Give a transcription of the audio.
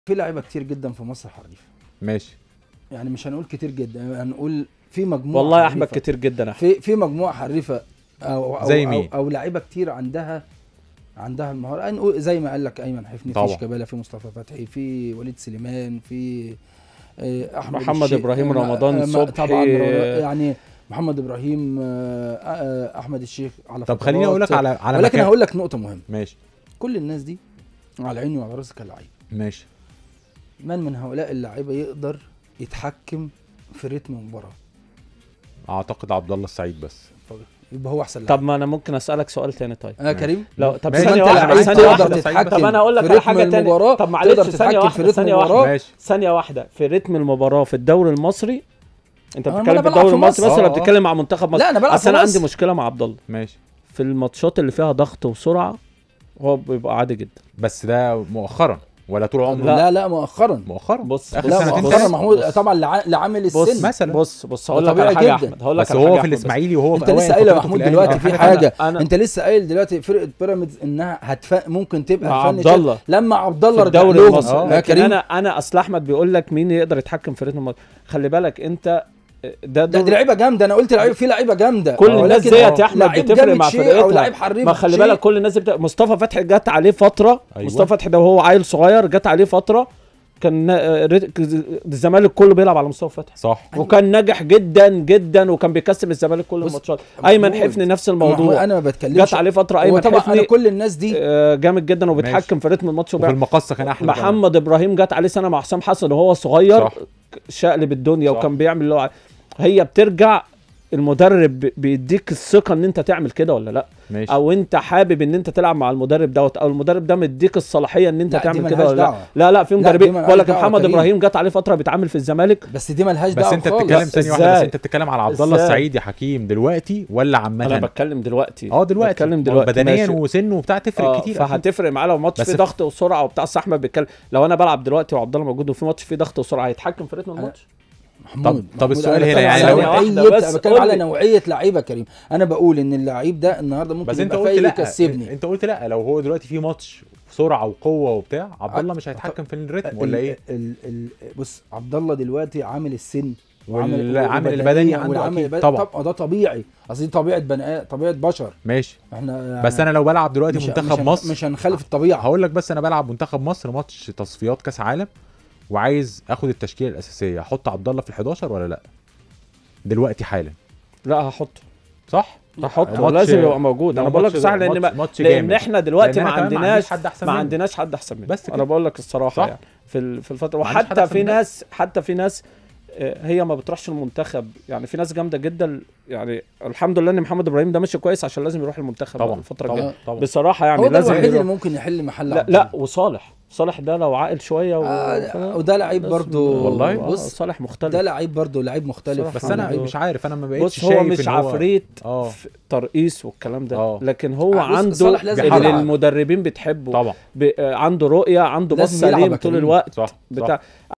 في لعيبه كتير جدا في مصر حريفه ماشي يعني مش هنقول كتير جدا هنقول في مجموعه والله يا احمد حريفة. كتير جدا يا احمد في في مجموعه حريفه او او زي أو, مين؟ أو, لعيبه كتير عندها عندها المهاره هنقول زي ما قال لك ايمن حفني طبعا. في شيكابالا في مصطفى فتحي في وليد سليمان في آه، احمد محمد الشيخ- إبراهيم، آه، رمضان آه، صبحي. طبعا رمضان- يعني محمد ابراهيم آه، آه، احمد الشيخ على طب خليني اقول لك فترات. على على ولكن مكان هقول لك نقطه مهمه ماشي كل الناس دي على عيني وعلى راسي كلاعب ماشي من من هؤلاء اللعيبه يقدر يتحكم في رتم المباراه اعتقد عبد الله السعيد بس يبقى هو احسن لاعب طب ما انا ممكن اسالك سؤال تاني طيب اه كريم لو طب ماشي. ثانيه انت واحده لعيب ثانيه تقدر واحده تتحكم طب انا اقول لك في على رتم حاجه تانية المباراة، طب تقدر معلش ثانيه تتحكم في واحده رتم ثانيه المباراة. واحده ماشي ثانيه واحده في رتم المباراه في الدوري المصري انت آه، ما بتتكلم أنا في بلعب الدوري في المصري مصر. بس ولا آه، آه. بتتكلم مع منتخب مصر لا انا بلعب اصل في انا عندي مصر. مشكله مع عبد الله ماشي في الماتشات اللي فيها ضغط وسرعه هو بيبقى عادي جدا بس ده مؤخرا ولا طول عمره لا. لا لا مؤخرا مؤخرا بص آخر بص لا سنتين مؤخرا بص- محمود بص. طبعا لع- لعامل بص السن مثلا. بص بص هقول ده لك على طبيعي حاجه يا جدا. احمد هقول لك بس على هو حاجة في يا أحمد بس. الاسماعيلي وهو انت في لسه أوائل قايل يا فترته في محمود الأهلي دلوقتي كان في حاجة حاجه أنا- انت لسه قايل دلوقتي فرقه بيراميدز انها هتف... ممكن تبقى مع فن عبد شاب. الله. لما عبد الله في رجع الدوري لهم. المصري آه. يا لكن كريم انا انا اصل احمد بيقول لك مين يقدر يتحكم في رتم الماتش خلي بالك انت ده ده دي دور لعيبه جامده انا قلت لعيبه في لعيبه جامده كل الناس ولكن ديت يا احمد لعيب بتفرق جامد مع شيء فرقتها او لعيب حريف ما خلي شيء. بالك كل الناس بت... مصطفى فتحي جت عليه فتره أيوة. أيوة. مصطفى فتحي ده وهو عيل صغير جت عليه فتره كان آه، رت- الزمالك كله بيلعب على مصطفى فتحي صح وكان ناجح جدا جدا وكان بيكسب الزمالك كل بص، الماتشات ايمن محمود، حفني نفس محمود، الموضوع انا ما بتكلمش جت عليه فتره هو ايمن طبعا انا حفني كل الناس دي آه، جامد جدا وبيتحكم في رتم الماتش وفي وبيعمل المقصه كان احلى كمان. محمد ابراهيم جت عليه سنه مع حسام حسن وهو صغير صح. شقلب الدنيا صح. وكان بيعمل اللي هو عايز. هي بترجع المدرب بي- بيديك الثقه ان انت تعمل كده ولا لا ماشي او انت حابب ان انت تلعب مع المدرب دوت او المدرب ده مديك الصلاحيه ان انت لا، دي تعمل كده ملهاش ولا لا دعوة. لا لا في دي مدربين ملهاش بقول لك دعوة، محمد كريم. ابراهيم جت عليه فتره بيتعامل في الزمالك بس دي ملهاش بس دعوه انت خالص. بتتكلم ثانيه واحده بس إزاي؟ انت بتتكلم على عبد الله إزاي؟ السعيد يا حكيم دلوقتي ولا انا عامه بتكلم دلوقتي اه دلوقتي بتكلم هو دلوقتي بدنيا ماشي. وسنه وبتاع تفرق آه كتير أكيد. فهتفرق معاه لو ماتش بس فيه في- ضغط وسرعه وبتاع أصل احمد بيتكلم لو انا بلعب دلوقتي وعبد الله موجود وفي ماتش فيه ضغط وسرعه هيتحكم في رتم الماتش محمود طب- طب محمود، السؤال أنا هنا بتكلم يعني على لو- نوعية واحدة بس، أنا بتكلم قول على لي. نوعيه لعيبه كريم انا بقول ان اللعيب ده النهارده ممكن بس انت يبقى قلت فايق لا يكسبني انت قلت لا لو هو دلوقتي في ماتش سرعه وقوه وبتاع عبد الله مش هيتحكم في الريتم ولا ال- ايه ال ال بص عبد الله دلوقتي عامل السن والعامل البدني عنده والعامل أكيد البدني طبعا. طبعا ده طبيعي اصل دي طبيعه بني آ- طبيعه بشر ماشي احنا بس انا لو بلعب دلوقتي مش منتخب مش هن- مصر مش هنخالف الطبيعه هقول لك بس انا بلعب منتخب مصر ماتش تصفيات كاس عالم وعايز اخد التشكيله الاساسيه احط عبد الله في ال11 ولا لا دلوقتي حالا لا هحطه صح هحطه ماتش- لازم يبقى موجود انا لو بقول لك ماتش- صح لان ماتش- ما ماتش لان جامد. احنا دلوقتي لأن ما أنا كمان ما عندناش عنديش حد أحسن ما منه. عندناش حد احسن منه بس انا كده. بقول لك الصراحه صح. يعني في ال- في الفتره ما عنديش حد وحتى أحسن في منه. ناس حتى في ناس آه، هي ما بتروحش المنتخب يعني في ناس جامده جدا يعني الحمد لله ان محمد ابراهيم ده ماشي كويس عشان لازم يروح المنتخب طبعا الفتره طبعا الجايه طبعا بصراحه يعني هو ده لازم الوحيد اللي يروح. ممكن يحل محل لا عبد لا الله. وصالح صالح ده لو عاقل شويه و... آه وده لعيب لازم- برضو والله؟ آه، بص صالح مختلف ده لعيب برضو لعيب مختلف صراحة. بس انا عنده- مش عارف انا ما بقتش بص شايف هو مش إن هو عفريت اه في ترقيص والكلام ده آه. لكن هو آه، بص، عنده صالح لازم اللي يلعب. المدربين بتحبه طبعا ب... آه، عنده رؤيه عنده لازم بص يلعب يا سليم طول كريم. الوقت صح صح بتاع